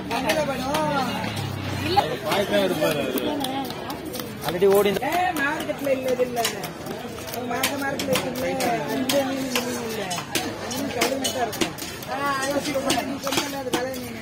Already ஓடி மார்க்கெட்ல இல்ல இது இல்ல மார்க்க மார்க்கெட்ல இருக்குல்ல அந்த மீன் இந்த மீன் இல்ல மீன் கழுவிட்டா இருக்கும் நீ சொன்னல அது கலை மீன்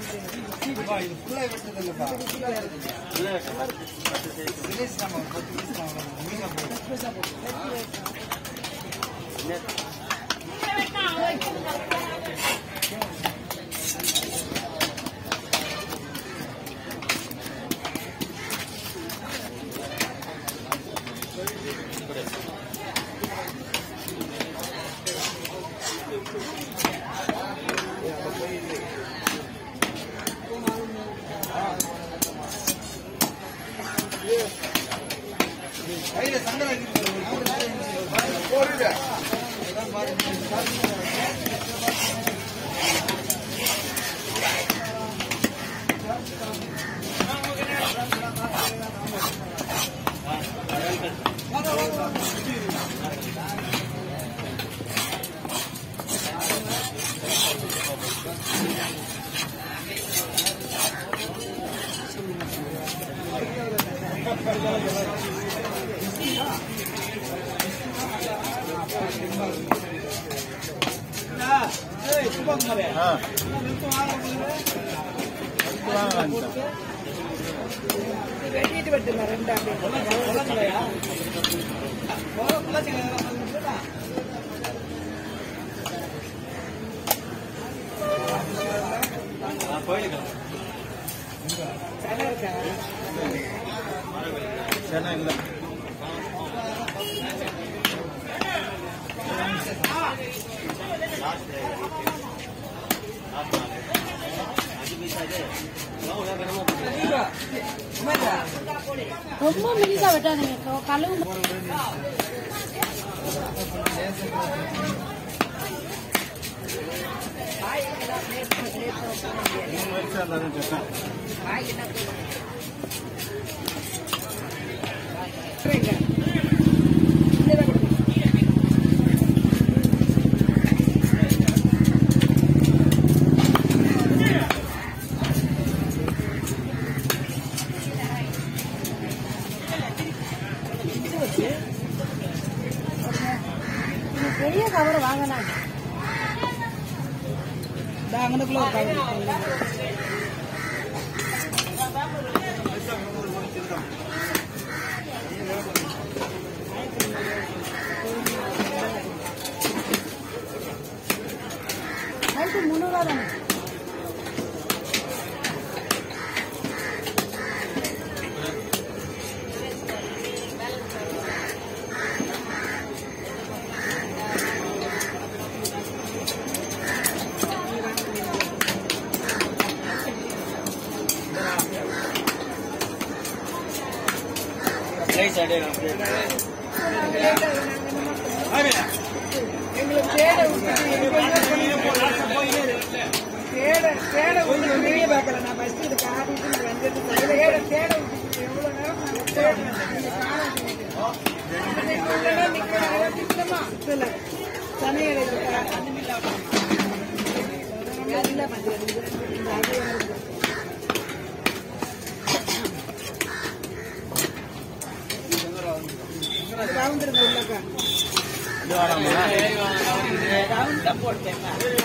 வெட்டிட்டு வெட்டுங்க ரெண்டு அப்படியே சென இருக்கா ரொம்ப மெலிசா வெட்டாதீங்க கழுவு பெரிய கவர் வாங்கினா அங்கனுக்குள்ள ஒரு கவர் இருக்குல்ல. நைட்டு முந்நூறுவா தானே எங்களுக்கு தேட விட்டுட்டு எங்கேயோ தேட தேட விட்டு வெளியே பார்க்கல நான் ஃபர்ஸ்ட் இது காட்டிட்டு நான் வந்துட்டு தேட தேட விட்டுட்டு எவ்வளவு நேரம் நாங்க தேடுறோம் நீங்க காணோம் நிக்கணும் நிக்கணும் நிக்கணுமா இல்ல சமையல் இருக்கா இல்ல மதியம் இந்த அது வருது கவுந்துருங்க உள்ளக்கா கவுண்ட போட்டேன்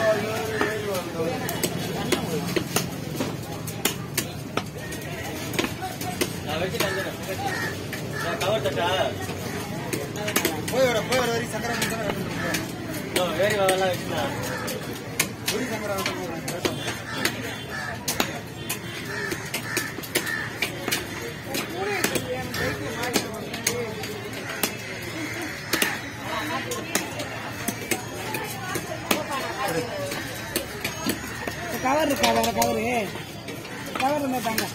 போய் வர போய் வர வரைக்கும் சக்கரம் சக்கரம் வேரி வாங்கலாம் வச்சுனா ஒரு சக்கரம் கவர் இருக்கா வேற கவரு கவர் இருந்தா தாங்க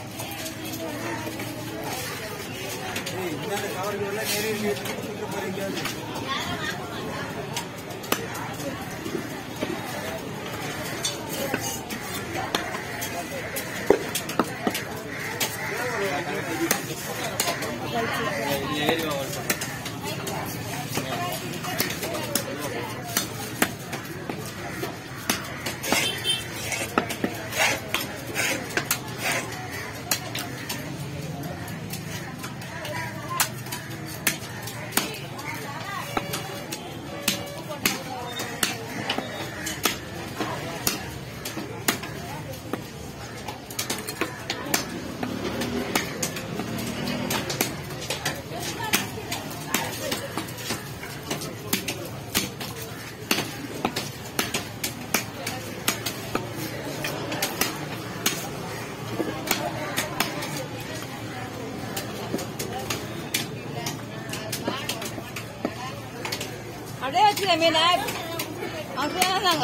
வச்சுக்க மீனா அப்படியாதாங்க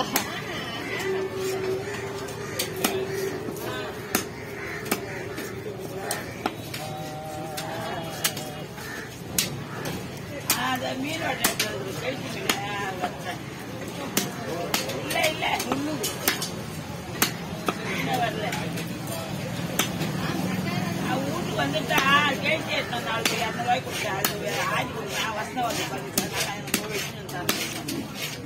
அந்த மீனோட கழிச்சு இல்ல இல்ல இன்னும் வரல நான் வீட்டுக்கு வந்துட்டா கேட்டு எடுத்தேன் நாலு பேர் அந்த ரூபாய் கொடுத்தேன் அது ஆடி கொடுத்தேன் வசனம் வந்து பார்த்துட்டேன் எனக்கு வச்சுன்னு